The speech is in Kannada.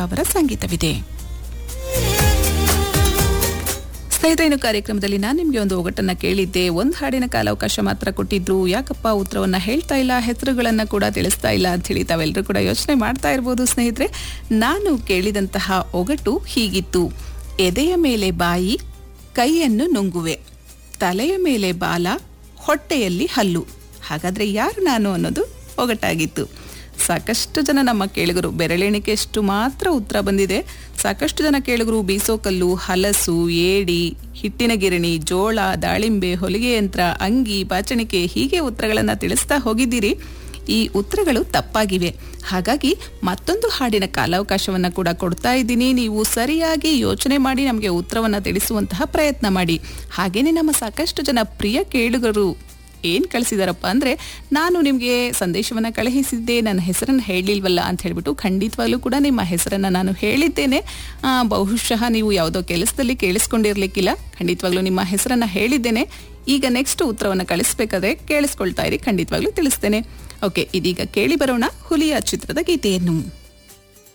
ಅವರ ಸಂಗೀತವಿದೆ ಸ್ನೇಹಿತರೆ ಇನ್ನು ಕಾರ್ಯಕ್ರಮದಲ್ಲಿ ನಾನು ನಿಮಗೆ ಒಂದು ಒಗಟನ್ನ ಕೇಳಿದ್ದೆ ಒಂದು ಹಾಡಿನ ಕಾಲಾವಕಾಶ ಮಾತ್ರ ಕೊಟ್ಟಿದ್ರು ಯಾಕಪ್ಪ ಉತ್ತರವನ್ನ ಹೇಳ್ತಾ ಇಲ್ಲ ಹೆಸರುಗಳನ್ನ ಕೂಡ ತಿಳಿಸ್ತಾ ಇಲ್ಲ ಅಂತ ಹೇಳಿ ತಾವೆಲ್ಲರೂ ಕೂಡ ಯೋಚನೆ ಮಾಡ್ತಾ ಇರ್ಬೋದು ಸ್ನೇಹಿತರೆ ನಾನು ಕೇಳಿದಂತಹ ಒಗಟು ಹೀಗಿತ್ತು ಎದೆಯ ಮೇಲೆ ಬಾಯಿ ಕೈಯನ್ನು ನುಂಗುವೆ ತಲೆಯ ಮೇಲೆ ಬಾಲ ಹೊಟ್ಟೆಯಲ್ಲಿ ಹಲ್ಲು ಹಾಗಾದ್ರೆ ಯಾರು ನಾನು ಅನ್ನೋದು ಒಗಟಾಗಿತ್ತು ಸಾಕಷ್ಟು ಜನ ನಮ್ಮ ಕೇಳುಗರು ಬೆರಳೆಣಿಕೆಯಷ್ಟು ಮಾತ್ರ ಉತ್ತರ ಬಂದಿದೆ ಸಾಕಷ್ಟು ಜನ ಕೇಳುಗರು ಬೀಸೋಕಲ್ಲು ಹಲಸು ಏಡಿ ಹಿಟ್ಟಿನ ಗಿರಣಿ ಜೋಳ ದಾಳಿಂಬೆ ಹೊಲಿಗೆ ಯಂತ್ರ ಅಂಗಿ ಬಾಚಣಿಕೆ ಹೀಗೆ ಉತ್ತರಗಳನ್ನು ತಿಳಿಸ್ತಾ ಹೋಗಿದ್ದೀರಿ ಈ ಉತ್ತರಗಳು ತಪ್ಪಾಗಿವೆ ಹಾಗಾಗಿ ಮತ್ತೊಂದು ಹಾಡಿನ ಕಾಲಾವಕಾಶವನ್ನು ಕೂಡ ಕೊಡ್ತಾ ಇದ್ದೀನಿ ನೀವು ಸರಿಯಾಗಿ ಯೋಚನೆ ಮಾಡಿ ನಮಗೆ ಉತ್ತರವನ್ನು ತಿಳಿಸುವಂತಹ ಪ್ರಯತ್ನ ಮಾಡಿ ಹಾಗೇನೆ ನಮ್ಮ ಸಾಕಷ್ಟು ಜನ ಪ್ರಿಯ ಕೇಳುಗರು ಏನು ಕಳಿಸಿದಾರಪ್ಪ ಅಂದರೆ ನಾನು ನಿಮಗೆ ಸಂದೇಶವನ್ನು ಕಳುಹಿಸಿದ್ದೆ ನನ್ನ ಹೆಸರನ್ನು ಹೇಳಿಲ್ವಲ್ಲ ಅಂತ ಹೇಳ್ಬಿಟ್ಟು ಖಂಡಿತವಾಗ್ಲೂ ಕೂಡ ನಿಮ್ಮ ಹೆಸರನ್ನು ನಾನು ಹೇಳಿದ್ದೇನೆ ಆ, ಬಹುಶಃ ನೀವು ಯಾವುದೋ ಕೆಲಸದಲ್ಲಿ ಕೇಳಿಸ್ಕೊಂಡಿರ್ಲಿಕ್ಕಿಲ್ಲ ಖಂಡಿತವಾಗ್ಲೂ ನಿಮ್ಮ ಹೆಸರನ್ನು ಹೇಳಿದ್ದೇನೆ ಈಗ ನೆಕ್ಸ್ಟ್ ಉತ್ತರವನ್ನು ಕಳಿಸ್ಬೇಕಾದ್ರೆ ಕೇಳಿಸ್ಕೊಳ್ತಾ ಇರಿ ಖಂಡಿತವಾಗ್ಲೂ ತಿಳಿಸ್ತೇನೆ ಓಕೆ ಇದೀಗ ಕೇಳಿ ಬರೋಣ ಹುಲಿಯ ಚಿತ್ರದ ಗೀತೆಯನ್ನು